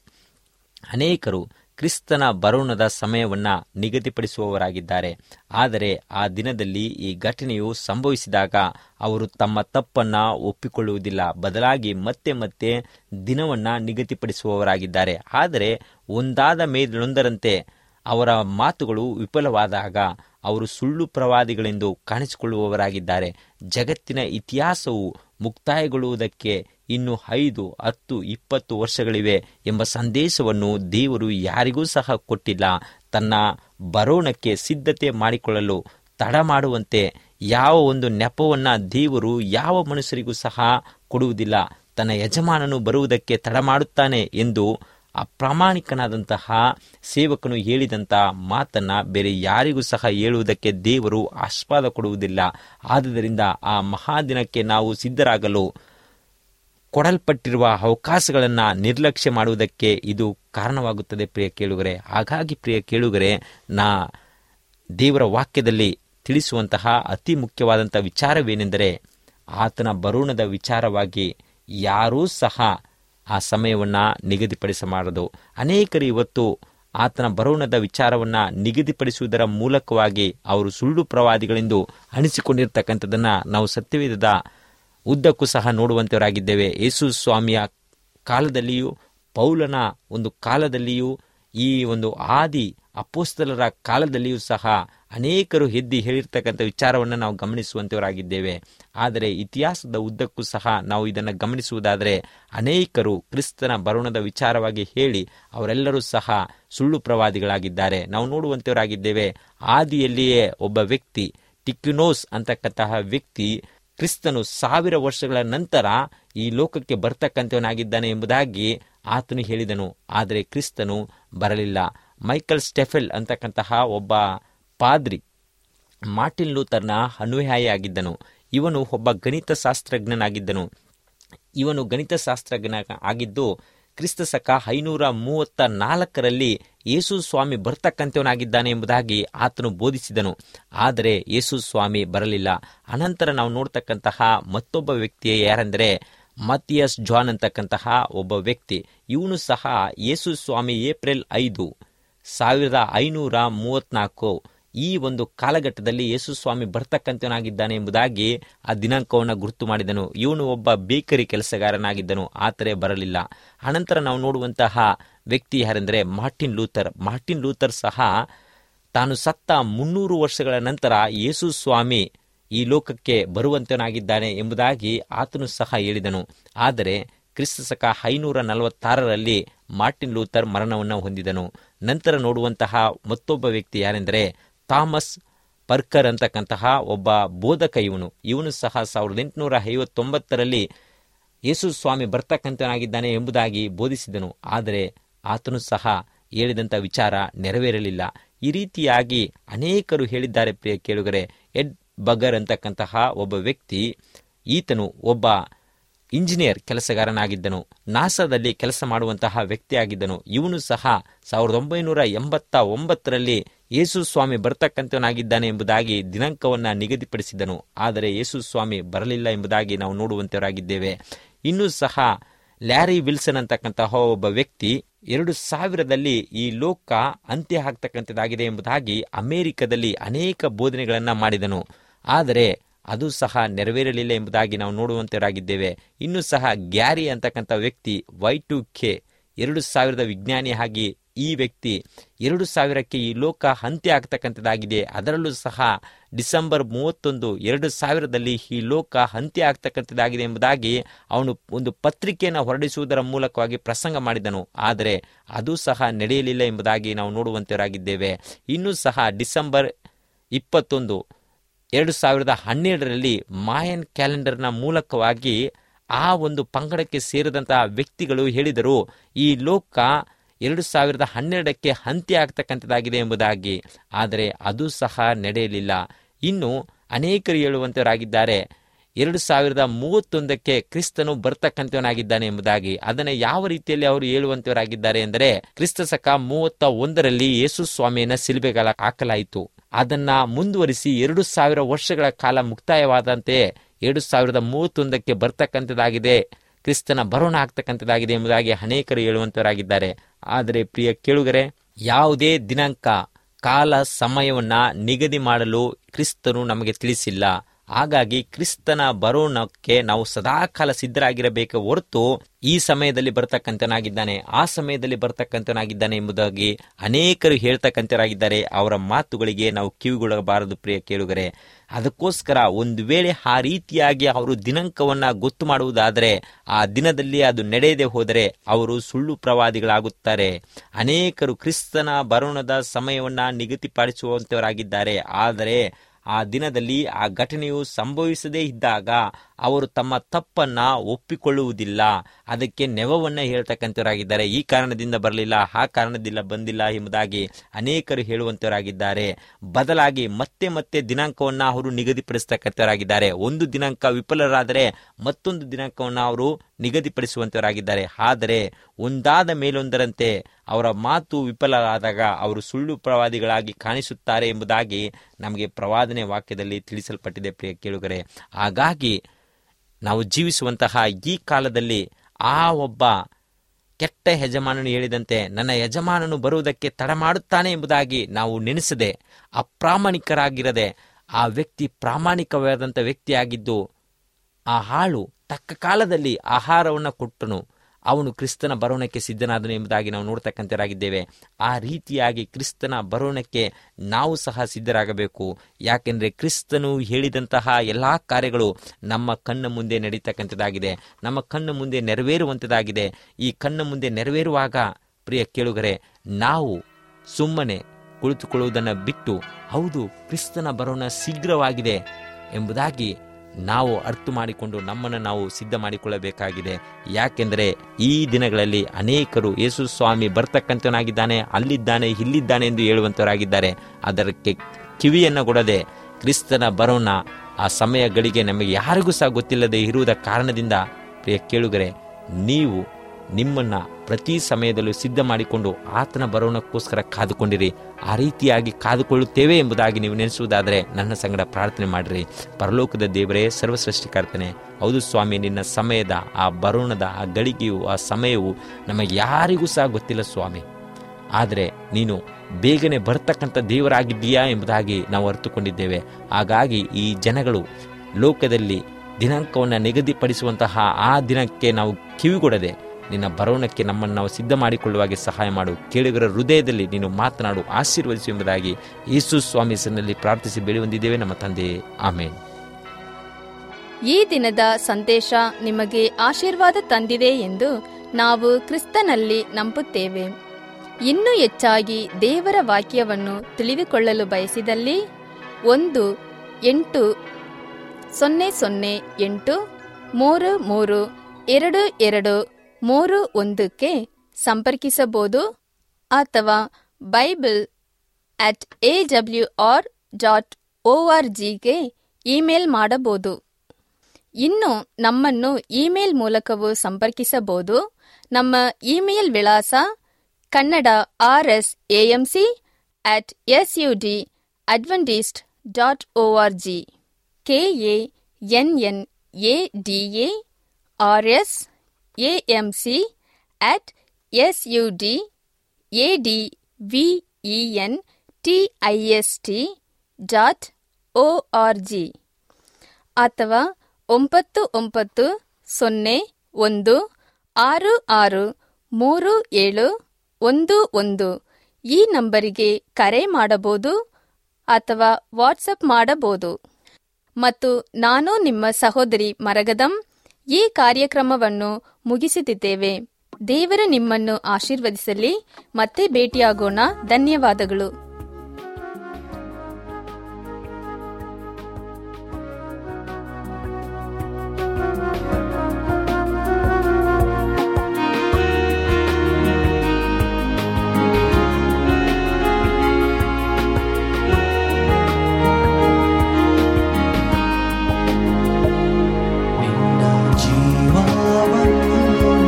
ಅನೇಕರು ಕ್ರಿಸ್ತನ ಬರೋಣದ ಸಮಯವನ್ನು ನಿಗದಿಪಡಿಸುವವರಾಗಿದ್ದಾರೆ ಆದರೆ ಆ ದಿನದಲ್ಲಿ ಈ ಘಟನೆಯು ಸಂಭವಿಸಿದಾಗ ಅವರು ತಮ್ಮ ತಪ್ಪನ್ನ ಒಪ್ಪಿಕೊಳ್ಳುವುದಿಲ್ಲ ಬದಲಾಗಿ ಮತ್ತೆ ಮತ್ತೆ ದಿನವನ್ನ ನಿಗದಿಪಡಿಸುವವರಾಗಿದ್ದಾರೆ ಆದರೆ ಒಂದಾದ ಮೇಲೊಂದರಂತೆ ಅವರ ಮಾತುಗಳು ವಿಫಲವಾದಾಗ ಅವರು ಸುಳ್ಳು ಪ್ರವಾದಿಗಳೆಂದು ಕಾಣಿಸಿಕೊಳ್ಳುವವರಾಗಿದ್ದಾರೆ ಜಗತ್ತಿನ ಇತಿಹಾಸವು ಮುಕ್ತಾಯಗೊಳ್ಳುವುದಕ್ಕೆ ಇನ್ನು ಐದು ಹತ್ತು ಇಪ್ಪತ್ತು ವರ್ಷಗಳಿವೆ ಎಂಬ ಸಂದೇಶವನ್ನು ದೇವರು ಯಾರಿಗೂ ಸಹ ಕೊಟ್ಟಿಲ್ಲ ತನ್ನ ಬರೋಣಕ್ಕೆ ಸಿದ್ಧತೆ ಮಾಡಿಕೊಳ್ಳಲು ತಡ ಮಾಡುವಂತೆ ಯಾವ ಒಂದು ನೆಪವನ್ನ ದೇವರು ಯಾವ ಮನುಷ್ಯರಿಗೂ ಸಹ ಕೊಡುವುದಿಲ್ಲ ತನ್ನ ಯಜಮಾನನು ಬರುವುದಕ್ಕೆ ತಡ ಮಾಡುತ್ತಾನೆ ಎಂದು ಅಪ್ರಾಮಾಣಿಕನಾದಂತಹ ಸೇವಕನು ಹೇಳಿದಂತಹ ಮಾತನ್ನ ಬೇರೆ ಯಾರಿಗೂ ಸಹ ಹೇಳುವುದಕ್ಕೆ ದೇವರು ಆಸ್ಪಾದ ಕೊಡುವುದಿಲ್ಲ ಆದುದರಿಂದ ಆ ಮಹಾದಿನಕ್ಕೆ ನಾವು ಸಿದ್ಧರಾಗಲು ಕೊಡಲ್ಪಟ್ಟಿರುವ ಅವಕಾಶಗಳನ್ನು ನಿರ್ಲಕ್ಷ್ಯ ಮಾಡುವುದಕ್ಕೆ ಇದು ಕಾರಣವಾಗುತ್ತದೆ ಪ್ರಿಯ ಕೇಳುಗರೆ ಹಾಗಾಗಿ ಪ್ರಿಯ ಕೇಳುಗರೆ ನಾ ದೇವರ ವಾಕ್ಯದಲ್ಲಿ ತಿಳಿಸುವಂತಹ ಅತಿ ಮುಖ್ಯವಾದಂಥ ವಿಚಾರವೇನೆಂದರೆ ಆತನ ಬರುಣದ ವಿಚಾರವಾಗಿ ಯಾರೂ ಸಹ ಆ ಸಮಯವನ್ನು ನಿಗದಿಪಡಿಸಬಾರದು ಅನೇಕರು ಇವತ್ತು ಆತನ ಬರೋಣದ ವಿಚಾರವನ್ನು ನಿಗದಿಪಡಿಸುವುದರ ಮೂಲಕವಾಗಿ ಅವರು ಸುಳ್ಳು ಪ್ರವಾದಿಗಳೆಂದು ಅನಿಸಿಕೊಂಡಿರ್ತಕ್ಕಂಥದ್ದನ್ನು ನಾವು ಸತ್ಯವೇದದ ಉದ್ದಕ್ಕೂ ಸಹ ನೋಡುವಂತವರಾಗಿದ್ದೇವೆ ಯೇಸು ಸ್ವಾಮಿಯ ಕಾಲದಲ್ಲಿಯೂ ಪೌಲನ ಒಂದು ಕಾಲದಲ್ಲಿಯೂ ಈ ಒಂದು ಆದಿ ಅಪೋಸ್ತಲರ ಕಾಲದಲ್ಲಿಯೂ ಸಹ ಅನೇಕರು ಎದ್ದಿ ಹೇಳಿರ್ತಕ್ಕಂಥ ವಿಚಾರವನ್ನು ನಾವು ಗಮನಿಸುವಂತವರಾಗಿದ್ದೇವೆ ಆದರೆ ಇತಿಹಾಸದ ಉದ್ದಕ್ಕೂ ಸಹ ನಾವು ಇದನ್ನು ಗಮನಿಸುವುದಾದರೆ ಅನೇಕರು ಕ್ರಿಸ್ತನ ಬರುಣದ ವಿಚಾರವಾಗಿ ಹೇಳಿ ಅವರೆಲ್ಲರೂ ಸಹ ಸುಳ್ಳು ಪ್ರವಾದಿಗಳಾಗಿದ್ದಾರೆ ನಾವು ನೋಡುವಂತವರಾಗಿದ್ದೇವೆ ಆದಿಯಲ್ಲಿಯೇ ಒಬ್ಬ ವ್ಯಕ್ತಿ ಟಿಕ್ಯುನೋಸ್ ಅಂತಕ್ಕಂತಹ ವ್ಯಕ್ತಿ ಕ್ರಿಸ್ತನು ಸಾವಿರ ವರ್ಷಗಳ ನಂತರ ಈ ಲೋಕಕ್ಕೆ ಬರ್ತಕ್ಕಂಥವನಾಗಿದ್ದಾನೆ ಎಂಬುದಾಗಿ ಆತನು ಹೇಳಿದನು ಆದರೆ ಕ್ರಿಸ್ತನು ಬರಲಿಲ್ಲ ಮೈಕಲ್ ಸ್ಟೆಫೆಲ್ ಅಂತಕ್ಕಂತಹ ಒಬ್ಬ ಪಾದ್ರಿ ಮಾರ್ಟಿನ್ ಲೂಥರ್ನ ಅನುಯಾಯಿಯಾಗಿದ್ದನು ಇವನು ಒಬ್ಬ ಗಣಿತ ಶಾಸ್ತ್ರಜ್ಞನಾಗಿದ್ದನು ಇವನು ಗಣಿತ ಶಾಸ್ತ್ರಜ್ಞ ಆಗಿದ್ದು ಕ್ರಿಸ್ತ ಶಕ ಐನೂರ ಮೂವತ್ತ ನಾಲ್ಕರಲ್ಲಿ ಯೇಸು ಸ್ವಾಮಿ ಬರ್ತಕ್ಕಂಥವನಾಗಿದ್ದಾನೆ ಎಂಬುದಾಗಿ ಆತನು ಬೋಧಿಸಿದನು ಆದರೆ ಯೇಸು ಸ್ವಾಮಿ ಬರಲಿಲ್ಲ ಅನಂತರ ನಾವು ನೋಡ್ತಕ್ಕಂತಹ ಮತ್ತೊಬ್ಬ ವ್ಯಕ್ತಿ ಯಾರೆಂದರೆ ಮತಿಯಸ್ ಜಾನ್ ಅಂತಕ್ಕಂತಹ ಒಬ್ಬ ವ್ಯಕ್ತಿ ಇವನು ಸಹ ಯೇಸು ಸ್ವಾಮಿ ಏಪ್ರಿಲ್ ಐದು ಸಾವಿರದ ಐನೂರ ಮೂವತ್ನಾಲ್ಕು ಈ ಒಂದು ಕಾಲಘಟ್ಟದಲ್ಲಿ ಯೇಸು ಸ್ವಾಮಿ ಬರ್ತಕ್ಕಂಥವನಾಗಿದ್ದಾನೆ ಎಂಬುದಾಗಿ ಆ ದಿನಾಂಕವನ್ನು ಗುರುತು ಮಾಡಿದನು ಇವನು ಒಬ್ಬ ಬೇಕರಿ ಕೆಲಸಗಾರನಾಗಿದ್ದನು ಆದರೆ ಬರಲಿಲ್ಲ ಅನಂತರ ನಾವು ನೋಡುವಂತಹ ವ್ಯಕ್ತಿ ಯಾರೆಂದರೆ ಮಾರ್ಟಿನ್ ಲೂಥರ್ ಮಾರ್ಟಿನ್ ಲೂಥರ್ ಸಹ ತಾನು ಸತ್ತ ಮುನ್ನೂರು ವರ್ಷಗಳ ನಂತರ ಯೇಸು ಸ್ವಾಮಿ ಈ ಲೋಕಕ್ಕೆ ಬರುವಂತನಾಗಿದ್ದಾನೆ ಎಂಬುದಾಗಿ ಆತನು ಸಹ ಹೇಳಿದನು ಆದರೆ ಕ್ರಿಸ್ತ ಶಕ ಐನೂರ ನಲವತ್ತಾರರಲ್ಲಿ ಮಾರ್ಟಿನ್ ಲೂಥರ್ ಮರಣವನ್ನು ಹೊಂದಿದನು ನಂತರ ನೋಡುವಂತಹ ಮತ್ತೊಬ್ಬ ವ್ಯಕ್ತಿ ಯಾರೆಂದರೆ ಥಾಮಸ್ ಪರ್ಕರ್ ಅಂತಕ್ಕಂತಹ ಒಬ್ಬ ಬೋಧಕ ಇವನು ಇವನು ಸಹ ಸಾವಿರದ ಎಂಟುನೂರ ಐವತ್ತೊಂಬತ್ತರಲ್ಲಿ ಯೇಸು ಸ್ವಾಮಿ ಬರ್ತಕ್ಕಂಥನಾಗಿದ್ದಾನೆ ಎಂಬುದಾಗಿ ಬೋಧಿಸಿದನು ಆದರೆ ಆತನು ಸಹ ಹೇಳಿದಂಥ ವಿಚಾರ ನೆರವೇರಲಿಲ್ಲ ಈ ರೀತಿಯಾಗಿ ಅನೇಕರು ಹೇಳಿದ್ದಾರೆ ಪ್ರಿಯ ಕೇಳುಗರೆ ಎಡ್ ಬಗರ್ ಅಂತಕ್ಕಂತಹ ಒಬ್ಬ ವ್ಯಕ್ತಿ ಈತನು ಒಬ್ಬ ಇಂಜಿನಿಯರ್ ಕೆಲಸಗಾರನಾಗಿದ್ದನು ನಾಸಾದಲ್ಲಿ ಕೆಲಸ ಮಾಡುವಂತಹ ವ್ಯಕ್ತಿಯಾಗಿದ್ದನು ಇವನು ಸಹ ಸಾವಿರದ ಒಂಬೈನೂರ ಎಂಬತ್ತ ಒಂಬತ್ತರಲ್ಲಿ ಯೇಸು ಸ್ವಾಮಿ ಬರ್ತಕ್ಕಂಥವನಾಗಿದ್ದಾನೆ ಎಂಬುದಾಗಿ ದಿನಾಂಕವನ್ನು ನಿಗದಿಪಡಿಸಿದನು ಆದರೆ ಯೇಸು ಸ್ವಾಮಿ ಬರಲಿಲ್ಲ ಎಂಬುದಾಗಿ ನಾವು ನೋಡುವಂತವರಾಗಿದ್ದೇವೆ ಇನ್ನೂ ಸಹ ಲ್ಯಾರಿ ವಿಲ್ಸನ್ ಅಂತಕ್ಕಂತಹ ಒಬ್ಬ ವ್ಯಕ್ತಿ ಎರಡು ಸಾವಿರದಲ್ಲಿ ಈ ಲೋಕ ಅಂತ್ಯ ಆಗ್ತಕ್ಕಂಥದ್ದಾಗಿದೆ ಎಂಬುದಾಗಿ ಅಮೆರಿಕದಲ್ಲಿ ಅನೇಕ ಬೋಧನೆಗಳನ್ನು ಮಾಡಿದನು ಆದರೆ ಅದು ಸಹ ನೆರವೇರಲಿಲ್ಲ ಎಂಬುದಾಗಿ ನಾವು ನೋಡುವಂತವರಾಗಿದ್ದೇವೆ ಇನ್ನೂ ಸಹ ಗ್ಯಾರಿ ಅಂತಕ್ಕಂಥ ವ್ಯಕ್ತಿ ವೈ ಟು ಕೆ ಎರಡು ಸಾವಿರದ ವಿಜ್ಞಾನಿ ಆಗಿ ಈ ವ್ಯಕ್ತಿ ಎರಡು ಸಾವಿರಕ್ಕೆ ಈ ಲೋಕ ಅಂತ್ಯ ಆಗ್ತಕ್ಕಂಥದ್ದಾಗಿದೆ ಅದರಲ್ಲೂ ಸಹ ಡಿಸೆಂಬರ್ ಮೂವತ್ತೊಂದು ಎರಡು ಸಾವಿರದಲ್ಲಿ ಈ ಲೋಕ ಅಂತ್ಯ ಆಗ್ತಕ್ಕಂಥದ್ದಾಗಿದೆ ಎಂಬುದಾಗಿ ಅವನು ಒಂದು ಪತ್ರಿಕೆಯನ್ನು ಹೊರಡಿಸುವುದರ ಮೂಲಕವಾಗಿ ಪ್ರಸಂಗ ಮಾಡಿದನು ಆದರೆ ಅದು ಸಹ ನಡೆಯಲಿಲ್ಲ ಎಂಬುದಾಗಿ ನಾವು ನೋಡುವಂತವರಾಗಿದ್ದೇವೆ ಇನ್ನೂ ಸಹ ಡಿಸೆಂಬರ್ ಇಪ್ಪತ್ತೊಂದು ಎರಡು ಸಾವಿರದ ಹನ್ನೆರಡರಲ್ಲಿ ಮಾಯನ್ ಕ್ಯಾಲೆಂಡರ್ನ ಮೂಲಕವಾಗಿ ಆ ಒಂದು ಪಂಗಡಕ್ಕೆ ಸೇರಿದಂತಹ ವ್ಯಕ್ತಿಗಳು ಹೇಳಿದರು ಈ ಲೋಕ ಎರಡು ಸಾವಿರದ ಹನ್ನೆರಡಕ್ಕೆ ಅಂತ್ಯ ಆಗ್ತಕ್ಕಂಥದ್ದಾಗಿದೆ ಎಂಬುದಾಗಿ ಆದರೆ ಅದು ಸಹ ನಡೆಯಲಿಲ್ಲ ಇನ್ನು ಅನೇಕರು ಹೇಳುವಂತವರಾಗಿದ್ದಾರೆ ಎರಡು ಸಾವಿರದ ಮೂವತ್ತೊಂದಕ್ಕೆ ಕ್ರಿಸ್ತನು ಬರ್ತಕ್ಕಂಥವನಾಗಿದ್ದಾನೆ ಎಂಬುದಾಗಿ ಅದನ್ನು ಯಾವ ರೀತಿಯಲ್ಲಿ ಅವರು ಹೇಳುವಂತವರಾಗಿದ್ದಾರೆ ಎಂದರೆ ಕ್ರಿಸ್ತ ಶಕ ಮೂವತ್ತ ಒಂದರಲ್ಲಿ ಯೇಸು ಸ್ವಾಮಿಯನ್ನ ಸಿಲುಬೆಗಳ ಹಾಕಲಾಯಿತು ಅದನ್ನ ಮುಂದುವರಿಸಿ ಎರಡು ಸಾವಿರ ವರ್ಷಗಳ ಕಾಲ ಮುಕ್ತಾಯವಾದಂತೆ ಎರಡು ಸಾವಿರದ ಮೂವತ್ತೊಂದಕ್ಕೆ ಬರ್ತಕ್ಕಂಥದ್ದಾಗಿದೆ ಕ್ರಿಸ್ತನ ಬರೋಣ ಆಗ್ತಕ್ಕಂಥದ್ದಾಗಿದೆ ಎಂಬುದಾಗಿ ಅನೇಕರು ಹೇಳುವಂತವರಾಗಿದ್ದಾರೆ ಆದರೆ ಪ್ರಿಯ ಕೇಳುಗರೆ ಯಾವುದೇ ದಿನಾಂಕ ಕಾಲ ಸಮಯವನ್ನ ನಿಗದಿ ಮಾಡಲು ಕ್ರಿಸ್ತನು ನಮಗೆ ತಿಳಿಸಿಲ್ಲ ಹಾಗಾಗಿ ಕ್ರಿಸ್ತನ ಬರೋಣಕ್ಕೆ ನಾವು ಸದಾಕಾಲ ಸಿದ್ಧರಾಗಿರಬೇಕು ಹೊರತು ಈ ಸಮಯದಲ್ಲಿ ಬರ್ತಕ್ಕಂಥನಾಗಿದ್ದಾನೆ ಆ ಸಮಯದಲ್ಲಿ ಬರ್ತಕ್ಕಂಥನಾಗಿದ್ದಾನೆ ಎಂಬುದಾಗಿ ಅನೇಕರು ಹೇಳ್ತಕ್ಕಂಥರಾಗಿದ್ದಾರೆ ಅವರ ಮಾತುಗಳಿಗೆ ನಾವು ಕಿವಿಗೊಳ್ಳಬಾರದು ಪ್ರಿಯ ಕೇಳುಗರೆ ಅದಕ್ಕೋಸ್ಕರ ಒಂದು ವೇಳೆ ಆ ರೀತಿಯಾಗಿ ಅವರು ದಿನಾಂಕವನ್ನ ಗೊತ್ತು ಮಾಡುವುದಾದರೆ ಆ ದಿನದಲ್ಲಿ ಅದು ನಡೆಯದೆ ಹೋದರೆ ಅವರು ಸುಳ್ಳು ಪ್ರವಾದಿಗಳಾಗುತ್ತಾರೆ ಅನೇಕರು ಕ್ರಿಸ್ತನ ಬರೋಣದ ಸಮಯವನ್ನ ನಿಗದಿಪಡಿಸುವಂತವರಾಗಿದ್ದಾರೆ ಆದರೆ ಆ ದಿನದಲ್ಲಿ ಆ ಘಟನೆಯು ಸಂಭವಿಸದೇ ಇದ್ದಾಗ ಅವರು ತಮ್ಮ ತಪ್ಪನ್ನ ಒಪ್ಪಿಕೊಳ್ಳುವುದಿಲ್ಲ ಅದಕ್ಕೆ ನೆವವನ್ನ ಹೇಳ್ತಕ್ಕಂಥವರಾಗಿದ್ದಾರೆ ಈ ಕಾರಣದಿಂದ ಬರಲಿಲ್ಲ ಆ ಕಾರಣದಿಂದ ಬಂದಿಲ್ಲ ಎಂಬುದಾಗಿ ಅನೇಕರು ಹೇಳುವಂತವರಾಗಿದ್ದಾರೆ ಬದಲಾಗಿ ಮತ್ತೆ ಮತ್ತೆ ದಿನಾಂಕವನ್ನ ಅವರು ನಿಗದಿಪಡಿಸ್ತಕ್ಕಂಥವರಾಗಿದ್ದಾರೆ ಒಂದು ದಿನಾಂಕ ವಿಫಲರಾದರೆ ಮತ್ತೊಂದು ದಿನಾಂಕವನ್ನು ಅವರು ನಿಗದಿಪಡಿಸುವಂತವರಾಗಿದ್ದಾರೆ ಆದರೆ ಒಂದಾದ ಮೇಲೊಂದರಂತೆ ಅವರ ಮಾತು ವಿಫಲರಾದಾಗ ಅವರು ಸುಳ್ಳು ಪ್ರವಾದಿಗಳಾಗಿ ಕಾಣಿಸುತ್ತಾರೆ ಎಂಬುದಾಗಿ ನಮಗೆ ಪ್ರವಾದನೆ ವಾಕ್ಯದಲ್ಲಿ ತಿಳಿಸಲ್ಪಟ್ಟಿದೆ ಪ್ರಿಯ ಕೇಳುಗರೆ ಹಾಗಾಗಿ ನಾವು ಜೀವಿಸುವಂತಹ ಈ ಕಾಲದಲ್ಲಿ ಆ ಒಬ್ಬ ಕೆಟ್ಟ ಯಜಮಾನನು ಹೇಳಿದಂತೆ ನನ್ನ ಯಜಮಾನನು ಬರುವುದಕ್ಕೆ ತಡ ಮಾಡುತ್ತಾನೆ ಎಂಬುದಾಗಿ ನಾವು ನೆನೆಸದೆ ಅಪ್ರಾಮಾಣಿಕರಾಗಿರದೆ ಆ ವ್ಯಕ್ತಿ ಪ್ರಾಮಾಣಿಕವಾದಂಥ ವ್ಯಕ್ತಿಯಾಗಿದ್ದು ಆ ಹಾಳು ತಕ್ಕ ಕಾಲದಲ್ಲಿ ಆಹಾರವನ್ನು ಕೊಟ್ಟನು ಅವನು ಕ್ರಿಸ್ತನ ಬರೋಣಕ್ಕೆ ಸಿದ್ಧನಾದನು ಎಂಬುದಾಗಿ ನಾವು ನೋಡ್ತಕ್ಕಂಥರಾಗಿದ್ದೇವೆ ಆ ರೀತಿಯಾಗಿ ಕ್ರಿಸ್ತನ ಬರೋಣಕ್ಕೆ ನಾವು ಸಹ ಸಿದ್ಧರಾಗಬೇಕು ಯಾಕೆಂದರೆ ಕ್ರಿಸ್ತನು ಹೇಳಿದಂತಹ ಎಲ್ಲ ಕಾರ್ಯಗಳು ನಮ್ಮ ಕಣ್ಣ ಮುಂದೆ ನಡೀತಕ್ಕಂಥದ್ದಾಗಿದೆ ನಮ್ಮ ಕಣ್ಣ ಮುಂದೆ ನೆರವೇರುವಂಥದ್ದಾಗಿದೆ ಈ ಕಣ್ಣ ಮುಂದೆ ನೆರವೇರುವಾಗ ಪ್ರಿಯ ಕೇಳುಗರೆ ನಾವು ಸುಮ್ಮನೆ ಕುಳಿತುಕೊಳ್ಳುವುದನ್ನು ಬಿಟ್ಟು ಹೌದು ಕ್ರಿಸ್ತನ ಬರೋಣ ಶೀಘ್ರವಾಗಿದೆ ಎಂಬುದಾಗಿ ನಾವು ಅರ್ಥ ಮಾಡಿಕೊಂಡು ನಮ್ಮನ್ನು ನಾವು ಸಿದ್ಧ ಮಾಡಿಕೊಳ್ಳಬೇಕಾಗಿದೆ ಯಾಕೆಂದರೆ ಈ ದಿನಗಳಲ್ಲಿ ಅನೇಕರು ಯೇಸು ಸ್ವಾಮಿ ಬರ್ತಕ್ಕಂಥವನಾಗಿದ್ದಾನೆ ಅಲ್ಲಿದ್ದಾನೆ ಇಲ್ಲಿದ್ದಾನೆ ಎಂದು ಹೇಳುವಂತವರಾಗಿದ್ದಾರೆ ಅದಕ್ಕೆ ಕಿವಿಯನ್ನು ಕೊಡದೆ ಕ್ರಿಸ್ತನ ಬರೋಣ ಆ ಸಮಯಗಳಿಗೆ ನಮಗೆ ಯಾರಿಗೂ ಸಹ ಗೊತ್ತಿಲ್ಲದೆ ಇರುವುದ ಕಾರಣದಿಂದ ಪ್ರಿಯ ಕೇಳುಗರೆ ನೀವು ನಿಮ್ಮನ್ನ ಪ್ರತಿ ಸಮಯದಲ್ಲೂ ಸಿದ್ಧ ಮಾಡಿಕೊಂಡು ಆತನ ಬರೋಣಕ್ಕೋಸ್ಕರ ಕಾದುಕೊಂಡಿರಿ ಆ ರೀತಿಯಾಗಿ ಕಾದುಕೊಳ್ಳುತ್ತೇವೆ ಎಂಬುದಾಗಿ ನೀವು ನೆನೆಸುವುದಾದರೆ ನನ್ನ ಸಂಗಡ ಪ್ರಾರ್ಥನೆ ಮಾಡಿರಿ ಪರಲೋಕದ ದೇವರೇ ಸರ್ವಸೃಷ್ಟಿಕರ್ತನೆ ಹೌದು ಸ್ವಾಮಿ ನಿನ್ನ ಸಮಯದ ಆ ಬರೋಣದ ಆ ಗಳಿಗೆಯು ಆ ಸಮಯವು ನಮಗೆ ಯಾರಿಗೂ ಸಹ ಗೊತ್ತಿಲ್ಲ ಸ್ವಾಮಿ ಆದರೆ ನೀನು ಬೇಗನೆ ಬರ್ತಕ್ಕಂಥ ದೇವರಾಗಿದ್ದೀಯಾ ಎಂಬುದಾಗಿ ನಾವು ಅರ್ಥಕೊಂಡಿದ್ದೇವೆ ಹಾಗಾಗಿ ಈ ಜನಗಳು ಲೋಕದಲ್ಲಿ ದಿನಾಂಕವನ್ನು ನಿಗದಿಪಡಿಸುವಂತಹ ಆ ದಿನಕ್ಕೆ ನಾವು ಕಿವಿಗೊಡದೆ ನಿನ್ನ ಬರೋಣಕ್ಕೆ ನಮ್ಮನ್ನು ನಾವು ಸಿದ್ಧ ಮಾಡಿಕೊಳ್ಳುವಾಗೆ ಸಹಾಯ ಮಾಡು ಕೇಳುಗರ ಹೃದಯದಲ್ಲಿ ನೀನು ಮಾತನಾಡು ಆಶೀರ್ವದಿಸು ಎಂಬುದಾಗಿ ಯೇಸು ಸ್ವಾಮಿ ಹೆಸರಿನಲ್ಲಿ ಪ್ರಾರ್ಥಿಸಿ ಬೆಳೆ ಹೊಂದಿದ್ದೇವೆ ನಮ್ಮ ತಂದೆಯೇ ಆಮೇನ್ ಈ ದಿನದ ಸಂದೇಶ ನಿಮಗೆ ಆಶೀರ್ವಾದ ತಂದಿದೆ ಎಂದು ನಾವು ಕ್ರಿಸ್ತನಲ್ಲಿ ನಂಬುತ್ತೇವೆ ಇನ್ನೂ ಹೆಚ್ಚಾಗಿ ದೇವರ ವಾಕ್ಯವನ್ನು ತಿಳಿದುಕೊಳ್ಳಲು ಬಯಸಿದಲ್ಲಿ ಒಂದು ಎಂಟು ಸೊನ್ನೆ ಸೊನ್ನೆ ಎಂಟು ಮೂರು ಮೂರು ಎರಡು ಎರಡು ಮೂರು ಒಂದಕ್ಕೆ ಸಂಪರ್ಕಿಸಬಹುದು ಅಥವಾ bible at A W R dot O R ಜಿಗೆ ಇಮೇಲ್ ಮಾಡಬಹುದು ಇನ್ನು ನಮ್ಮನ್ನು ಇಮೇಲ್ ಮೂಲಕವೂ ಸಂಪರ್ಕಿಸಬಹುದು ನಮ್ಮ ಇಮೇಲ್ ವಿಳಾಸ Kannada R S AMC at S U D Adventist dot O R G K A N N A D A R S AMC at S U D A D V E N T I S T dot O R G ಅಥವಾ ಒಂಬತ್ತು ಒಂಬತ್ತು ಸೊನ್ನೆ ಒಂದು ಆರು ಆರು ಮೂರು ಏಳು ಒಂದು ಒಂದು ಈ ನಂಬರಿಗೆ ಕರೆ ಮಾಡಬಹುದು ಅಥವಾ ವಾಟ್ಸಪ್ ಮಾಡಬಹುದು ಮತ್ತು ನಾನು ನಿಮ್ಮ ಸಹೋದರಿ ಮರಗದಂ ಈ ಕಾರ್ಯಕ್ರಮವನ್ನು ಮುಗಿಸುತ್ತಿದ್ದೇವೆ ದೇವರು ನಿಮ್ಮನ್ನು ಆಶೀರ್ವದಿಸಲಿ ಮತ್ತೆ ಭೇಟಿಯಾಗೋಣ ಧನ್ಯವಾದಗಳು ನಿನ್ನ ಜೀವವನ್ನು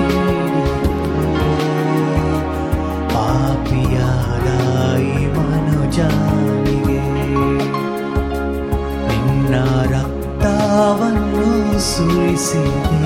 ನೀಡಿದೆ ಪಾಪಿಯಾದ ಈ ಮನುಜನಿಗೆ ನಿನ್ನ ರಕ್ತವನ್ನು ಸುರಿಸಿದೆ